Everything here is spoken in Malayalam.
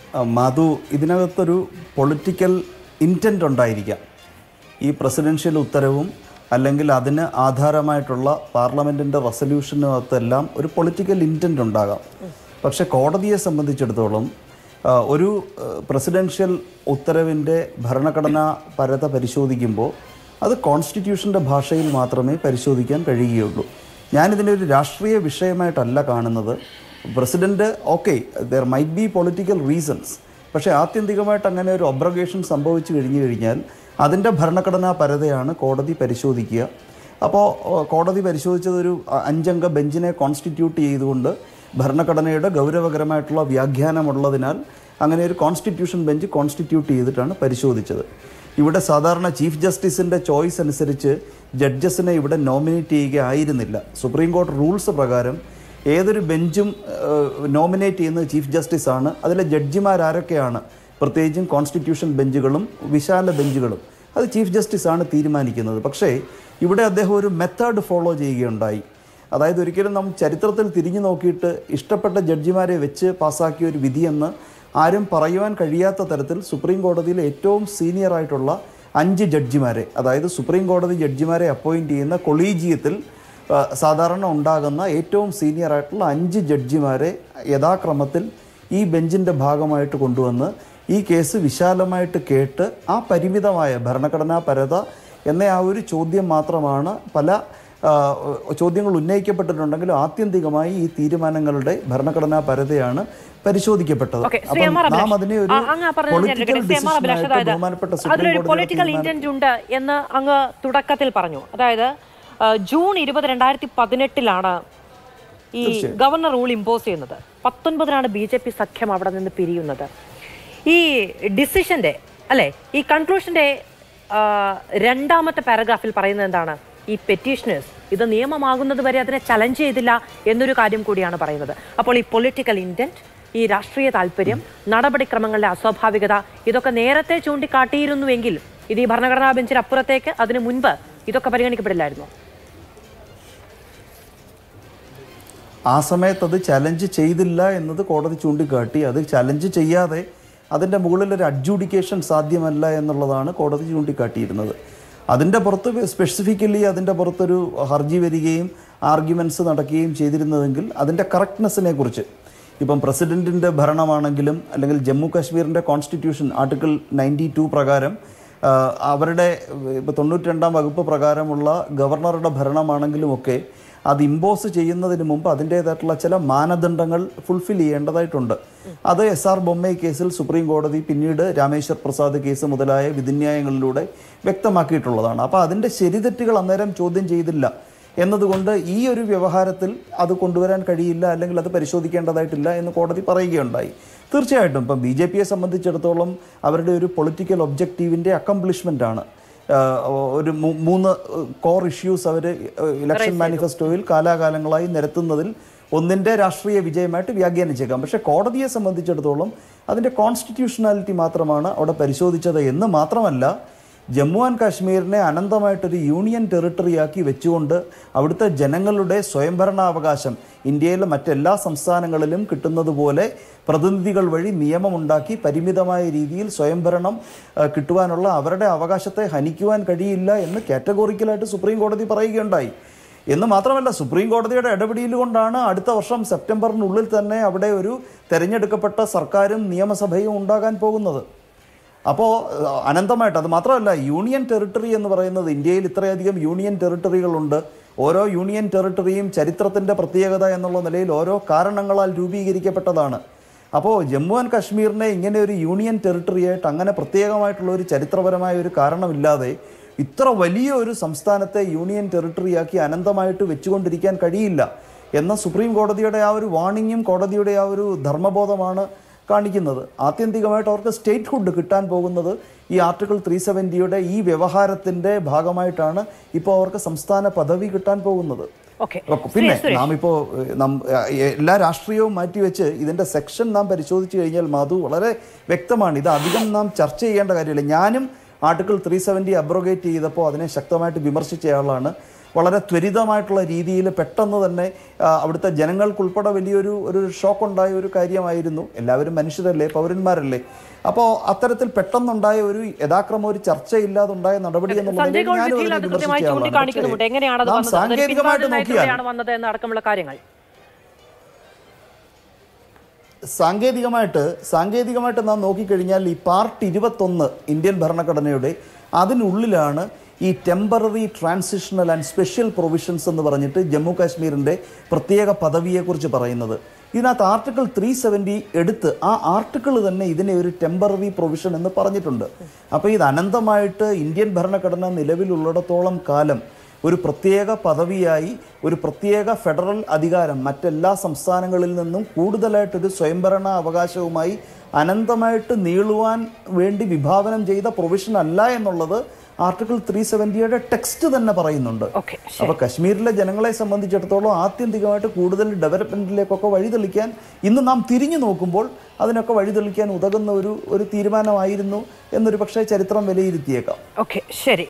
ആ, മധു ഇതിനകത്തൊരു പൊളിറ്റിക്കൽ ഇൻറ്റൻറ്റ് ഉണ്ടായിരിക്കാം ഈ പ്രസിഡൻഷ്യൽ ഉത്തരവും അല്ലെങ്കിൽ അതിന് ആധാരമായിട്ടുള്ള പാർലമെൻറ്റിൻ്റെ റെസൊല്യൂഷനകത്തെല്ലാം ഒരു പൊളിറ്റിക്കൽ ഇൻറ്റൻറ്റ് ഉണ്ടാകാം പക്ഷെ കോടതിയെ സംബന്ധിച്ചിടത്തോളം ആ, ഒരു പ്രസിഡൻഷ്യൽ ഉത്തരവിൻ്റെ ഭരണഘടനാ പരത പരിശോധിക്കുമ്പോൾ അത് കോൺസ്റ്റിറ്റ്യൂഷൻ്റെ ഭാഷയിൽ മാത്രമേ പരിശോധിക്കാൻ കഴിയുകയുള്ളൂ ഞാനിതിനെ ഒരു രാഷ്ട്രീയ വിഷയമായിട്ടല്ല കാണുന്നത് president okay there might be political reasons പക്ഷേ ആത്യന്തികമായിട്ട് അങ്ങനെ ഒരു ഒബ്രഗേഷൻ സംഭവിച്ചു കഴിഞ്ഞു കഴിഞ്ഞാൽ അതിൻ്റെ ഭരണഘടനാ പരതയാണ് കോടതി പരിശോധിക്കുക അപ്പോൾ കോടതി പരിശോധിച്ചത് ഒരു അ- അഞ്ചംഗ ബെഞ്ചിനെ കോൺസ്റ്റിറ്റ്യൂട്ട് ചെയ്തുകൊണ്ട് ഭരണഘടനയുടെ ഗൗരവകരമായിട്ടുള്ള വ്യാഖ്യാനമുള്ളതിനാൽ അങ്ങനെ ഒരു കോൺസ്റ്റിറ്റ്യൂഷൻ ബെഞ്ച് കോൺസ്റ്റിറ്റ്യൂട്ട് ചെയ്തിട്ടാണ് പരിശോധിച്ചത് ഇവിടെ സാധാരണ ചീഫ് ജസ്റ്റിസിൻ്റെ ചോയ്സ് അനുസരിച്ച് ജഡ്ജസിനെ ഇവിടെ നോമിനേറ്റ് ചെയ്യുക ആയിരുന്നില്ല സുപ്രീം കോടതി റൂൾസ് പ്രകാരം ഏതൊരു ബെഞ്ചും നോമിനേറ്റ് ചെയ്യുന്നത് ചീഫ് ജസ്റ്റിസ് ആണ് അതിലെ ജഡ്ജിമാരാരൊക്കെയാണ് പ്രത്യേകിച്ചും കോൺസ്റ്റിറ്റ്യൂഷൻ ബെഞ്ചുകളും വിശാല ബെഞ്ചുകളും അത് ചീഫ് ജസ്റ്റിസ് ആണ് തീരുമാനിക്കുന്നത് പക്ഷേ ഇവിടെ അദ്ദേഹം ഒരു മെത്തേഡ് ഫോളോ ചെയ്യുകയുണ്ടായി അതായത് ഒരിക്കലും നാം ചരിത്രത്തിൽ തിരിഞ്ഞു നോക്കിയിട്ട് ഇഷ്ടപ്പെട്ട ജഡ്ജിമാരെ വെച്ച് പാസ്സാക്കിയ ഒരു വിധിയെന്ന് ആരും പറയുവാൻ കഴിയാത്ത തരത്തിൽ സുപ്രീം കോടതിയിലെ ഏറ്റവും സീനിയർ ആയിട്ടുള്ള അഞ്ച് ജഡ്ജിമാരെ അതായത് സുപ്രീം കോടതി ജഡ്ജിമാരെ അപ്പോയിൻറ്റ് ചെയ്യുന്ന കൊളീജിയത്തിൽ ആ, സാധാരണ ഉണ്ടാകുന്ന ഏറ്റവും സീനിയർ ആയിട്ടുള്ള അഞ്ച് ജഡ്ജിമാരെ യഥാക്രമത്തിൽ ഈ ബെഞ്ചിൻ്റെ ഭാഗമായിട്ട് കൊണ്ടുവന്ന് ഈ കേസ് വിശാലമായിട്ട് കേട്ട് ആ പരിമിതമായ ഭരണഘടനാ പരത എന്ന ആ ഒരു ചോദ്യം മാത്രമാണ് പല ആ, ചോദ്യങ്ങൾ ഉന്നയിക്കപ്പെട്ടിട്ടുണ്ടെങ്കിലും ആത്യന്തികമായി ഈ തീരുമാനങ്ങളുടെ ഭരണഘടനാ പരതയാണ് പരിശോധിക്കപ്പെട്ടത് ഓക്കെ ശ്രീ അപ്പം എം ആർ നാം അഭിലാഷ് അതിനെ ഒരു ആ, അങ്ങ് ആ പറഞ്ഞത് ഞാൻ പൊളിറ്റിക്കൽ എടുക്കട്ടെ. ശ്രീ എം ആർ അഭിലാഷ് ഡിസിഷനായിട്ട് അതായത് ബഹുമാനപ്പെട്ട സുപ്രീം അതിലൊരു കോടതിയുടെ പൊളിറ്റിക്കൽ തീരുമാനം ഇന്റന്റ് ഉണ്ട് എന്ന് അങ്ങ് തുടക്കത്തിൽ പറഞ്ഞു അതായത് ആ, ജൂൺ ഇരുപത് രണ്ടായിരത്തി പതിനെട്ടിലാണ് ഈ ഗവർണർ റൂൾ ഇമ്പോസ് ചെയ്യുന്നത് പത്തൊൻപതിനാണ് ബി ജെ പി സഖ്യം അവിടെ നിന്ന് പിരിയുന്നത് ഈ ഡിസിഷന്റെ അല്ലെ ഈ കൺക്ലൂഷന്റെ ആ, രണ്ടാമത്തെ പാരഗ്രാഫിൽ പറയുന്നത് എന്താണ് ഈ പെറ്റീഷനേഴ്സ് ഇത് നിയമമാകുന്നത് വരെ അതിനെ ചലഞ്ച് ചെയ്തില്ല എന്നൊരു കാര്യം കൂടിയാണ് പറയുന്നത് അപ്പോൾ ഈ പൊളിറ്റിക്കൽ ഇന്റന്റ് ഈ രാഷ്ട്രീയ താല്പര്യം നടപടിക്രമങ്ങളുടെ അസ്വാഭാവികത ഇതൊക്കെ നേരത്തെ ചൂണ്ടിക്കാട്ടിയിരുന്നുവെങ്കിൽ ഇത് ഈ ഭരണഘടനാ ബെഞ്ചിന് അപ്പുറത്തേക്ക് അതിനു മുൻപ് ഇതൊക്കെ പരിഗണിക്കപ്പെടില്ലായിരുന്നു ആ സമയത്ത് അത് ചലഞ്ച് ചെയ്തില്ല എന്നത് കോടതി ചൂണ്ടിക്കാട്ടി അത് ചലഞ്ച് ചെയ്യാതെ അതിൻ്റെ മുകളിൽ ഒരു അഡ്ജൂഡിക്കേഷൻ സാധ്യമല്ല എന്നുള്ളതാണ് കോടതി ചൂണ്ടിക്കാട്ടിയിരുന്നത് അതിൻ്റെ പുറത്ത് സ്പെസിഫിക്കലി അതിൻ്റെ പുറത്തൊരു ഹർജി വരികയും ആർഗ്യുമെൻറ്റ്സ് നടക്കുകയും ചെയ്തിരുന്നതെങ്കിൽ അതിൻ്റെ കറക്റ്റ്നെസ്സിനെ കുറിച്ച് ഇപ്പം പ്രസിഡൻറ്റിൻ്റെ ഭരണമാണെങ്കിലും അല്ലെങ്കിൽ ജമ്മു കാശ്മീരിൻ്റെ കോൺസ്റ്റിറ്റ്യൂഷൻ ആർട്ടിക്കിൾ നയൻറ്റി ടു പ്രകാരം ആ, അവരുടെ ഇപ്പോൾ തൊണ്ണൂറ്റി രണ്ടാം വകുപ്പ് പ്രകാരമുള്ള ഗവർണറുടെ ഭരണമാണെങ്കിലും ഒക്കെ അത് ഇമ്പോസ് ചെയ്യുന്നതിന് മുമ്പ് അതിൻ്റേതായിട്ടുള്ള ചില മാനദണ്ഡങ്ങൾ ഫുൾഫിൽ ചെയ്യേണ്ടതായിട്ടുണ്ട് അത് എസ് ആർ ബൊമ്മൈ കേസിൽ സുപ്രീം കോടതി പിന്നീട് രാമേശ്വർ പ്രസാദ് കേസ് മുതലായ വിധിന്യായങ്ങളിലൂടെ വ്യക്തമാക്കിയിട്ടുള്ളതാണ് അപ്പോൾ അതിൻ്റെ ശരിതെറ്റുകൾ അന്നേരം ചോദ്യം ചെയ്തില്ല എന്നതുകൊണ്ട് ഈ ഒരു വ്യവഹാരത്തിൽ അത് കൊണ്ടുവരാൻ കഴിയില്ല അല്ലെങ്കിൽ അത് പരിശോധിക്കേണ്ടതായിട്ടില്ല എന്ന് കോടതി പറയുകയുണ്ടായി തീർച്ചയായിട്ടും ഇപ്പം ബി ജെ പിയെ സംബന്ധിച്ചിടത്തോളം അവരുടെ ഒരു പൊളിറ്റിക്കൽ ഒബ്ജക്റ്റീവിൻ്റെ അക്കംപ്ലിഷ്മെൻ്റ് ആണ് ആഹ് ഒരു മൂ- മൂന്ന് കോർ ഇഷ്യൂസ് അവർ ഇലക്ഷൻ മാനിഫെസ്റ്റോയിൽ കാലാകാലങ്ങളായി നിരത്തുന്നതിൽ ഒന്നിൻ്റെ രാഷ്ട്രീയ വിജയമായിട്ട് വ്യാഖ്യാനിച്ചേക്കാം പക്ഷേ കോടതിയെ സംബന്ധിച്ചിടത്തോളം അതിൻ്റെ കോൺസ്റ്റിറ്റ്യൂഷണാലിറ്റി മാത്രമാണ് അവിടെ പരിശോധിച്ചത് എന്ന് മാത്രമല്ല ജമ്മു ആൻഡ് കാശ്മീരിനെ അനന്തമായിട്ടൊരു യൂണിയൻ ടെറിട്ടറിയാക്കി വെച്ചുകൊണ്ട് അവിടുത്തെ ജനങ്ങളുടെ സ്വയംഭരണാവകാശം ഇന്ത്യയിലെ മറ്റെല്ലാ സംസ്ഥാനങ്ങളിലും കിട്ടുന്നത് പോലെ പ്രതിനിധികൾ വഴി നിയമമുണ്ടാക്കി പരിമിതമായ രീതിയിൽ സ്വയംഭരണം ആ, കിട്ടുവാനുള്ള അവരുടെ അവകാശത്തെ ഹനിക്കുവാൻ കഴിയില്ല എന്ന് കാറ്റഗോറിക്കലായിട്ട് സുപ്രീം കോടതി പറയുകയുണ്ടായി എന്ന് മാത്രമല്ല സുപ്രീം കോടതിയുടെ ഇടപെടൽ കൊണ്ടാണ് അടുത്ത വർഷം സെപ്റ്റംബറിനുള്ളിൽ തന്നെ അവിടെ ഒരു തെരഞ്ഞെടുക്കപ്പെട്ട സർക്കാരും നിയമസഭയും ഉണ്ടാകാൻ പോകുന്നത് അപ്പോൾ അനന്തമായിട്ട് അത് മാത്രമല്ല യൂണിയൻ ടെറിട്ടറി എന്ന് പറയുന്നത് ഇന്ത്യയിൽ ഇത്രയധികം യൂണിയൻ ടെറിട്ടറികളുണ്ട് ഓരോ യൂണിയൻ ടെറിട്ടറിയും ചരിത്രത്തിൻ്റെ പ്രത്യേകത എന്നുള്ള നിലയിൽ ഓരോ കാരണങ്ങളാൽ രൂപീകരിക്കപ്പെട്ടതാണ് അപ്പോൾ ജമ്മു ആൻഡ് കാശ്മീരിനെ ഇങ്ങനെ ഒരു യൂണിയൻ ടെറിട്ടറിയായിട്ട് അങ്ങനെ പ്രത്യേകമായിട്ടുള്ള ഒരു ചരിത്രപരമായ ഒരു കാരണമില്ലാതെ ഇത്ര വലിയ ഒരു സംസ്ഥാനത്തെ യൂണിയൻ ടെറിട്ടറിയാക്കി അനന്തമായിട്ട് വെച്ചുകൊണ്ടിരിക്കാൻ കഴിയില്ല എന്ന സുപ്രീം കോടതിയുടെ ആ ഒരു വാണിംഗും കോടതിയുടെ ആ ഒരു ധർമ്മബോധമാണ് കാണിക്കുന്നത് ആത്യന്തികമായിട്ട് അവർക്ക് സ്റ്റേറ്റ്ഹുഡ് കിട്ടാൻ പോകുന്നത് ഈ ആർട്ടിക്കിൾ ത്രീ സെവൻറ്റിയുടെ ഈ വ്യവഹാരത്തിൻ്റെ ഭാഗമായിട്ടാണ് ഇപ്പോൾ അവർക്ക് സംസ്ഥാന പദവി കിട്ടാൻ പോകുന്നത് ഓക്കെ അപ്പൊ പിന്നെ നാം ഇപ്പോൾ നാം ഏഹ്, എല്ലാ രാഷ്ട്രീയവും മാറ്റിവെച്ച് ഇതിൻ്റെ സെക്ഷൻ നാം പരിശോധിച്ച് കഴിഞ്ഞാൽ മാധു വളരെ വ്യക്തമാണ് ഇത് അധികം നാം ചർച്ച ചെയ്യേണ്ട കാര്യമില്ല ഞാനും ആർട്ടിക്കിൾ ത്രീ സെവൻറ്റി അബ്രോഗേറ്റ് ചെയ്തപ്പോൾ അതിനെ ശക്തമായിട്ട് വിമർശിച്ച ആളാണ് വളരെ ത്വരിതമായിട്ടുള്ള രീതിയിൽ പെട്ടെന്ന് തന്നെ ആ, അവിടുത്തെ ജനങ്ങൾക്കുൾപ്പെടെ വലിയൊരു ഒരു ഷോക്ക് ഉണ്ടായ ഒരു കാര്യമായിരുന്നു എല്ലാവരും മനുഷ്യരല്ലേ പൗരന്മാരല്ലേ അപ്പോൾ അത്തരത്തിൽ പെട്ടെന്നുണ്ടായ ഒരു യഥാക്രമം ഒരു ചർച്ചയില്ലാതുണ്ടായ നടപടി എന്നുള്ള സഞ്ജയ് നിലയിൽ കൗൾ ഞാനും വിധിയിൽ അതിനെ അത് കൃത്യമായി വിമർശിച്ച ആളാണ്. ചൂണ്ടിക്കാണിക്കുന്നുണ്ട് പക്ഷേ എങ്ങനെയാണ് അത് നാം വന്നത് അതൊരു സാങ്കേതികമായിട്ട് നോക്കിയാൽ പിൻവാതിലിനകത്തൂടെയാണ് വന്നത് എന്ന് അടക്കമുള്ള കാര്യങ്ങൾ സാങ്കേതികമായിട്ട് സാങ്കേതികമായിട്ട് നാം നോക്കിക്കഴിഞ്ഞാൽ ഈ പാർട്ട് ഇരുപത്തൊന്ന് ഇന്ത്യൻ ഭരണഘടനയുടെ അതിനുള്ളിലാണ് ഈ temporary transitional and special provisions എന്ന് പറഞ്ഞിട്ട് ജമ്മു കാശ്മീരിൻ്റെ പ്രത്യേക പദവിയെക്കുറിച്ച് പറയുന്നത് ഇതിനകത്ത് ആർട്ടിക്കിൾ ത്രീ സെവൻറ്റി എടുത്ത് ആ ആർട്ടിക്കിൾ തന്നെ ഇതിനെ ഒരു ടെമ്പററി പ്രൊവിഷൻ എന്ന് പറഞ്ഞിട്ടുണ്ട് അപ്പോൾ ഇത് അനന്തമായിട്ട് ഇന്ത്യൻ ഭരണഘടന നിലവിലുള്ളിടത്തോളം കാലം ഒരു പ്രത്യേക പദവിയായി ഒരു പ്രത്യേക ഫെഡറൽ അധികാരം മറ്റെല്ലാ സംസ്ഥാനങ്ങളിൽ നിന്നും കൂടുതലായിട്ടൊരു സ്വയംഭരണ അവകാശവുമായി അനന്തമായിട്ട് നീളുവാൻ വേണ്ടി വിഭാവനം ചെയ്ത പ്രൊവിഷൻ അല്ല എന്നുള്ളത് ആർട്ടിക്കിൾ ത്രീ സെവൻറ്റിയുടെ ടെക്സ്റ്റ് തന്നെ പറയുന്നുണ്ട് ഓക്കെ അപ്പോൾ കശ്മീരിലെ ജനങ്ങളെ സംബന്ധിച്ചിടത്തോളം ആത്യന്തികമായിട്ട് കൂടുതൽ ഡെവലപ്മെൻറ്റിലേക്കൊക്കെ വഴിതെളിക്കാൻ ഇന്ന് നാം തിരിഞ്ഞു നോക്കുമ്പോൾ അതിനൊക്കെ വഴിതെളിക്കാൻ ഉതകുന്ന ഒരു ഒരു തീരുമാനമായിരുന്നു എന്നൊരു പക്ഷേ ചരിത്രം വിലയിരുത്തിയേക്കാം ഓക്കെ ശരി